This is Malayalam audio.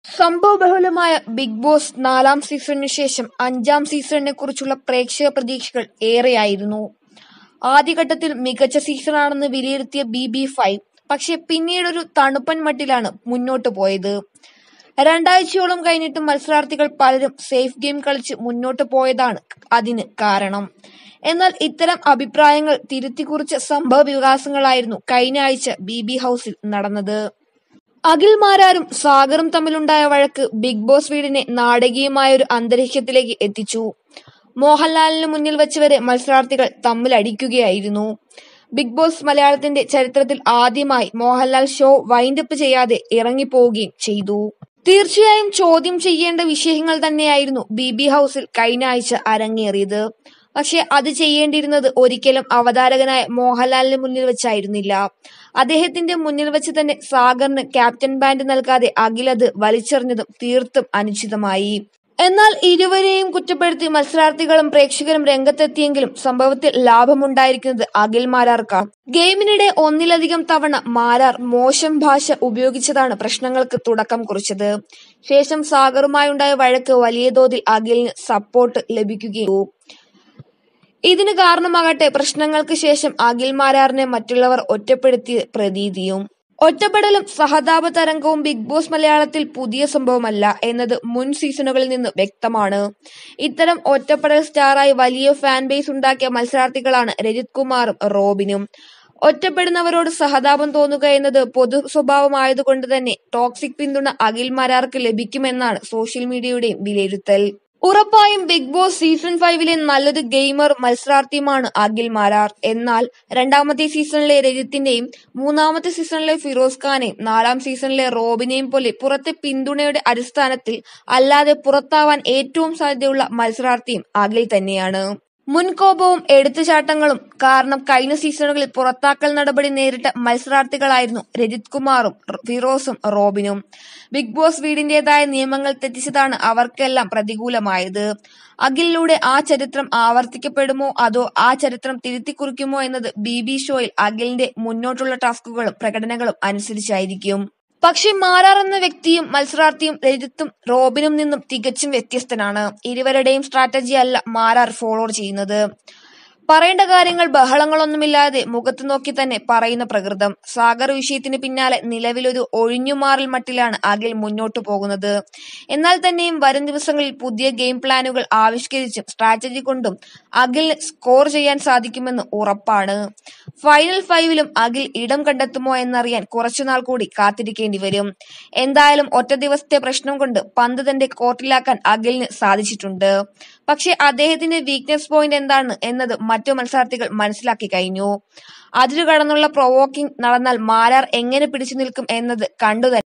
സംഭവബഹുലമായ ബിഗ് ബോസ് നാലാം സീസണിനു ശേഷം അഞ്ചാം സീസണിനെ കുറിച്ചുള്ള പ്രേക്ഷക പ്രതീക്ഷകൾ ഏറെയായിരുന്നു. ആദ്യഘട്ടത്തിൽ മികച്ച സീസണാണെന്ന് വിലയിരുത്തിയ ബി ബി ഫൈവ് പക്ഷേ പിന്നീടൊരു തണുപ്പൻ മട്ടിലാണ് മുന്നോട്ടു പോയത്. രണ്ടാഴ്ചയോളം കഴിഞ്ഞിട്ടും മത്സരാർത്ഥികൾ പലരും സേഫ് ഗെയിം കളിച്ച് മുന്നോട്ടു പോയതാണ് അതിന് കാരണം. എന്നാൽ ഇത്തരം അഭിപ്രായങ്ങൾ തിരുത്തിക്കുറിച്ച സംഭവവികാസങ്ങളായിരുന്നു കഴിഞ്ഞ ആഴ്ച ബി ബി ഹൗസിൽ നടന്നത്. അഖിൽ മാരാരും സാഗറും തമ്മിലുണ്ടായ വഴക്ക് ബിഗ് ബോസ് വീടിനെ നാടകീയമായൊരു അന്തരീക്ഷത്തിലേക്ക് എത്തിച്ചു. മോഹൻലാലിന് മുന്നിൽ വച്ച് വരെ മത്സരാർത്ഥികൾ തമ്മിലടിക്കുകയായിരുന്നു. ബിഗ് ബോസ് മലയാളത്തിന്റെ ചരിത്രത്തിൽ ആദ്യമായി മോഹൻലാൽ ഷോ വൈൻഡപ്പ് ചെയ്യാതെ ഇറങ്ങിപ്പോവുകയും ചെയ്തു. തീർച്ചയായും ചോദ്യം ചെയ്യേണ്ട വിഷയങ്ങൾ തന്നെയായിരുന്നു ബി ബി ഹൗസിൽ കഴിഞ്ഞ ആഴ്ച അരങ്ങേറിയത്. പക്ഷേ അത് ചെയ്യേണ്ടിയിരുന്നത് ഒരിക്കലും അവതാരകനായ മോഹൻലാലിന് മുന്നിൽ വച്ചായിരുന്നില്ല. അദ്ദേഹത്തിന്റെ മുന്നിൽ വച്ച് തന്നെ സാഗറിന് ക്യാപ്റ്റൻ ബാൻഡ് നൽകാതെ അഖിൽ അത് വലിച്ചെറിഞ്ഞതും തീർത്തും അനുചിതമായി. എന്നാൽ ഇരുവരെയും കുറ്റപ്പെടുത്തി മത്സരാർത്ഥികളും പ്രേക്ഷകരും രംഗത്തെത്തിയെങ്കിലും സംഭവത്തിൽ ലാഭമുണ്ടായിരിക്കുന്നത് അഖിൽ മാരാർക്കാണ്. ഗെയിമിനിടെ ഒന്നിലധികം തവണ മാരാർ മോശം ഭാഷ ഉപയോഗിച്ചതാണ് പ്രശ്നങ്ങൾക്ക് തുടക്കം കുറിച്ചത്. ശേഷം സാഗറുമായുണ്ടായ വഴക്ക് വലിയ തോതിൽ അഖിലിന് സപ്പോർട്ട് ലഭിക്കുകയും ചെയ്തു. ഇതിന് കാരണമാകട്ടെ പ്രശ്നങ്ങൾക്ക് ശേഷം അഖിൽ മാരാറിനെ മറ്റുള്ളവർ ഒറ്റപ്പെടുത്തിയ പ്രതീതിയും. ഒറ്റപ്പെടലും സഹതാപ തരംഗവും ബിഗ് ബോസ് മലയാളത്തിൽ പുതിയ സംഭവമല്ല എന്നത് മുൻ സീസണുകളിൽ നിന്ന് വ്യക്തമാണ്. ഇത്തരം ഒറ്റപ്പെടൽ സ്റ്റാറായി വലിയ ഫാൻ ബേസ് ഉണ്ടാക്കിയ മത്സരാർത്ഥികളാണ് രജിത് കുമാറും റോബിനും. ഒറ്റപ്പെടുന്നവരോട് സഹതാപം തോന്നുക എന്നത് പൊതു സ്വഭാവമായതുകൊണ്ട് തന്നെ ടോക്സിക് പിന്തുണ അഖിൽ മാരാർക്ക് ലഭിക്കുമെന്നാണ് സോഷ്യൽ മീഡിയയുടെയും വിലയിരുത്തൽ. ഉറപ്പായും ബിഗ് ബോസ് സീസൺ ഫൈവിലെ നല്ലൊരു ഗെയിമറും മത്സരാർത്ഥിയുമാണ് അഖിൽ മാരാർ. എന്നാൽ രണ്ടാമത്തെ സീസണിലെ രജിത്തിനെയും മൂന്നാമത്തെ സീസണിലെ ഫിറോസ് ഖാനെയും നാലാം സീസണിലെ റോബിനെയും പോലെ പുറത്തെ പിന്തുണയുടെ അടിസ്ഥാനത്തിൽ അല്ലാതെ പുറത്താവാൻ ഏറ്റവും സാധ്യതയുള്ള മത്സരാർത്ഥിയും അഖിൽ തന്നെയാണ്. മുൻകോപവും എടുത്തുചാട്ടങ്ങളും കാരണം കഴിഞ്ഞ സീസണുകളിൽ പുറത്താക്കൽ നടപടി നേരിട്ട മത്സരാർത്ഥികളായിരുന്നു രജിത് കുമാറും ഫിറോസും റോബിനും. ബിഗ് ബോസ് വീടിന്റേതായ നിയമങ്ങൾ തെറ്റിച്ചതാണ് അവർക്കെല്ലാം പ്രതികൂലമായത്. അഖിലിലൂടെ ആ ചരിത്രം ആവർത്തിക്കപ്പെടുമോ അതോ ആ ചരിത്രം തിരുത്തിക്കുറിക്കുമോ എന്നത് ബി ബി ഷോയിൽ അഖിലിന്റെ മുന്നോട്ടുള്ള ടാസ്കുകളും പ്രകടനങ്ങളും അനുസരിച്ചായിരിക്കും. പക്ഷേ മാരാർ എന്ന വ്യക്തിയും മത്സരാർത്ഥിയും രജിത്തും റോബിനും നിന്നും തികച്ചും വ്യത്യസ്തനാണ്. ഇരുവരുടെയും സ്ട്രാറ്റജി അല്ല മാരാർ ഫോളോ ചെയ്യുന്നത്. പറയേണ്ട കാര്യങ്ങൾ ബഹളങ്ങളൊന്നുമില്ലാതെ മുഖത്ത് നോക്കി തന്നെ പറയുന്ന പ്രകൃതം. സാഗർ വിഷയത്തിന് പിന്നാലെ നിലവിലൊരു ഒഴിഞ്ഞുമാറൽ മട്ടിലാണ് അഖിൽ മുന്നോട്ടു പോകുന്നത്. എന്നാൽ തന്നെയും വരും ദിവസങ്ങളിൽ പുതിയ ഗെയിം പ്ലാനുകൾ ആവിഷ്കരിച്ചും സ്ട്രാറ്റജി കൊണ്ടും അഖിലിന് സ്കോർ ചെയ്യാൻ സാധിക്കുമെന്ന് ഉറപ്പാണ്. ഫൈനൽ ഫൈവിലും അഖിൽ ഇടം കണ്ടെത്തുമോ എന്നറിയാൻ കുറച്ചുനാൾ കൂടി കാത്തിരിക്കേണ്ടി വരും. എന്തായാലും ഒറ്റ ദിവസത്തെ പ്രശ്നം കൊണ്ട് പന്ത് തന്റെ കോർട്ടിലാക്കാൻ അഖിലിന് സാധിച്ചിട്ടുണ്ട്. പക്ഷേ അദ്ദേഹത്തിന്റെ വീക്നെസ് പോയിന്റ് എന്താണ് എന്നത് മറ്റു മത്സരാർത്ഥികൾ മനസ്സിലാക്കി കഴിഞ്ഞു. അതിരു കടന്നുള്ള പ്രൊവോക്കിംഗ് നടന്നാൽ മാരാർ എങ്ങനെ പിടിച്ചു നിൽക്കും എന്നത് കണ്ടു തന്നെ